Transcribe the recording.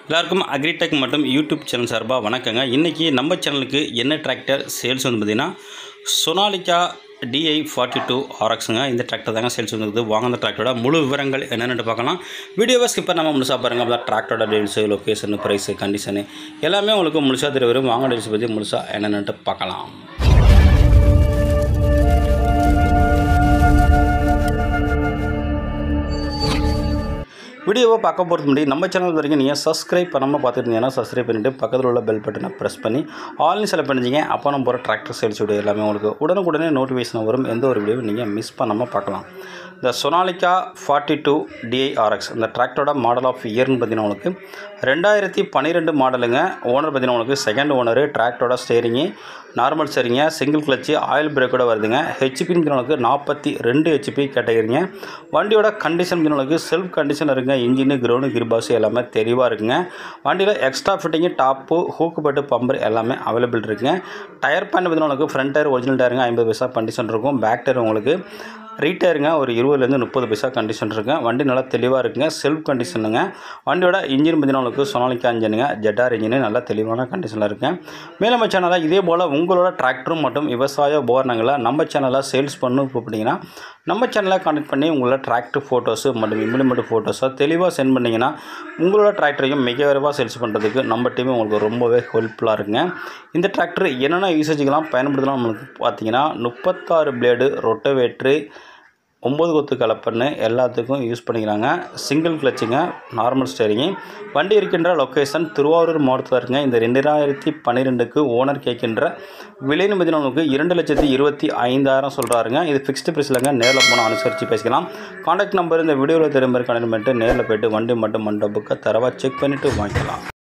எல்லாருக்கும் அக்ரிடெக் மற்றும் YouTube channel சார்பாக வணக்கங்க இன்றைக்கி நம்ம சேனலுக்கு என்ன டிராக்டர் சேல்ஸ் வந்து பார்த்திங்கன்னா சொனாலிக்கா டிஐ ஃபார்ட்டி டூ ஆர்எக்ஸுங்க இந்த டிராக்டர் தாங்க சேல்ஸ் வந்துருக்குது வாங்க அந்த டிராக்டரோட முழு விவரங்கள் என்னென்னு பார்க்கலாம் வீடியோவை ஸ்கிப் பண்ணாமல் முழுசாக பாருங்கள் அப்போ டிராக்டரோட டீல்ஸு லொக்கேஷனு ப்ரைஸு கண்டிஷனு எல்லாமே உங்களுக்கு முழுசாக தெரிய வரும் வாங்க டீல்ஸ் பற்றி முழுசாக என்னென்னுட்டு பார்க்கலாம் வீடியோவை பார்க்க போகிறது முன்னாடி நம்ம சேனல் வரைக்கும் நீங்கள் சப்ஸ்கிரைப் பண்ணாமல் பார்த்துட்டு இருந்தீங்கன்னா சப்ஸ்கிரைப் பண்ணிவிட்டு பக்கத்தில் உள்ள பெல் பட்டனை ப்ரெஸ் பண்ணி ஆன்லைன் செலக்ட் பண்ணிச்சிங்க அப்போ நம்ம போகிற டிராக்டர் சேல்ஸ் வீடியோ எல்லாமே உங்களுக்கு உடனுக்குடனே நோட்டிஃபிகேஷன் வரும் எந்த ஒரு வீடியோவும் நீங்கள் மிஸ் பண்ணாமல் பார்க்கலாம் இந்த சொனாலிக்கா ஃபார்ட்டி டூ டிஐஆர்எக்ஸ் இந்த டிராக்டரோட மாடல் ஆஃப் இயர்னு பார்த்தீங்கன்னா உங்களுக்கு ரெண்டாயிரத்தி பன்னிரெண்டு மாடலுங்க ஓனர் பார்த்தீங்கன்னா உங்களுக்கு செகண்ட் ஓனரு டிராக்டரோட ஸ்டேரிங்கு நார்மல் ஸ்டேரிங்க சிங்கிள் கிளச்சு ஆயில் பிரேக்கோட வருதுங்க ஹெச்பின்னு உங்களுக்கு நாற்பத்தி ரெண்டு ஹெச்பி கேட்டகரிங்க வண்டியோட கண்டிஷன் உங்களுக்கு செல்ஃப் கண்டிஷன் இருக்குங்க இன்ஜினு கிரவுண்டு கிர்பாஸ் எல்லாமே தெளிவாக இருக்குங்க வண்டியில் எக்ஸ்ட்ரா ஃபிட்டிங்கு டாப்பு ஹூக்கு பட்டு பம்பர் எல்லாமே அவைலபிள் இருக்குங்க டயர் பேண்ட் பார்த்தீங்கன்னா உங்களுக்கு ஃப்ரண்ட் டயர் ஒரிஜினல் டயருங்க ஐம்பது பைசா கண்டிஷன் இருக்கும் பேக் டயர் உங்களுக்கு ரீட்டயருங்க ஒரு இருபதுலேருந்து முப்பது பைசா கண்டிஷன் இருக்குங்க வண்டி நல்லா தெளிவாக இருக்குங்க செல்ஃப் கண்டிஷனுங்க வண்டியோட இன்ஜின் பார்த்தீங்கன்னா உங்களுக்கு சொனாலிக்கா இன்ஜினுங்க ஜெட்டார் இன்ஜினு நல்லா தெளிவான கண்டிஷனில் இருக்குங்க மேலும் நம்ம சேனலில் இதே போல் உங்களோட டிராக்டரும் மற்றும் விவசாய உபகரணங்களை நம்ம சேனலில் சேல்ஸ் பண்ணணும் கூப்பிட்டிங்கன்னா நம்ம சேனலை கான்டெக்ட் பண்ணி உங்களோட டிராக்டர் ஃபோட்டோஸு மற்றும் இம்ப்ளிமெண்ட் ஃபோட்டோஸை தெளிவாக சென்ட் பண்ணிங்கன்னா உங்களோட டிராக்டரையும் மிக விரைவாக சேல்ஸ் பண்ணுறதுக்கு நம்ம டீம் உங்களுக்கு ரொம்பவே ஹெல்ப்ஃபுல்லாக இருக்குங்க இந்த டிராக்டர் என்னென்ன யூசேஜுக்கெல்லாம் பயன்படுத்தலாம் நம்மளுக்கு பார்த்தீங்கன்னா முப்பத்தாறு பிளேடு ரொட்டவேட்ரு ஒம்பது கொத்து கலப்பன்னு எல்லாத்துக்கும் யூஸ் பண்ணிக்கிறாங்க சிங்கிள் கிளச்சுங்க நார்மல் ஸ்டேரிங்கு வண்டி இருக்கின்ற லொக்கேஷன் திருவாரூர் மாவட்டத்தில் இருக்குங்க இந்த ரெண்டாயிரத்தி பன்னிரெண்டுக்கு ஓனர் கேட்கின்ற விலைன்னு பார்த்தீங்கன்னா நமக்கு இரண்டு லட்சத்தி இருபத்தி ஐந்தாயிரம் சொல்கிறாருங்க இது ஃபிக்ஸ்டு ப்ரைஸ்லங்க நேரில் போனால் அனுசரித்து பேசிக்கலாம் காண்டாக்ட் நம்பர் இந்த வீடியோவில் திரும்ப கனெக்ட் பண்ணிட்டு நேரில் போய்ட்டு வண்டி மட்டும் மண்டபுக்கு தரவாக செக் பண்ணிவிட்டு வாங்கிக்கலாம்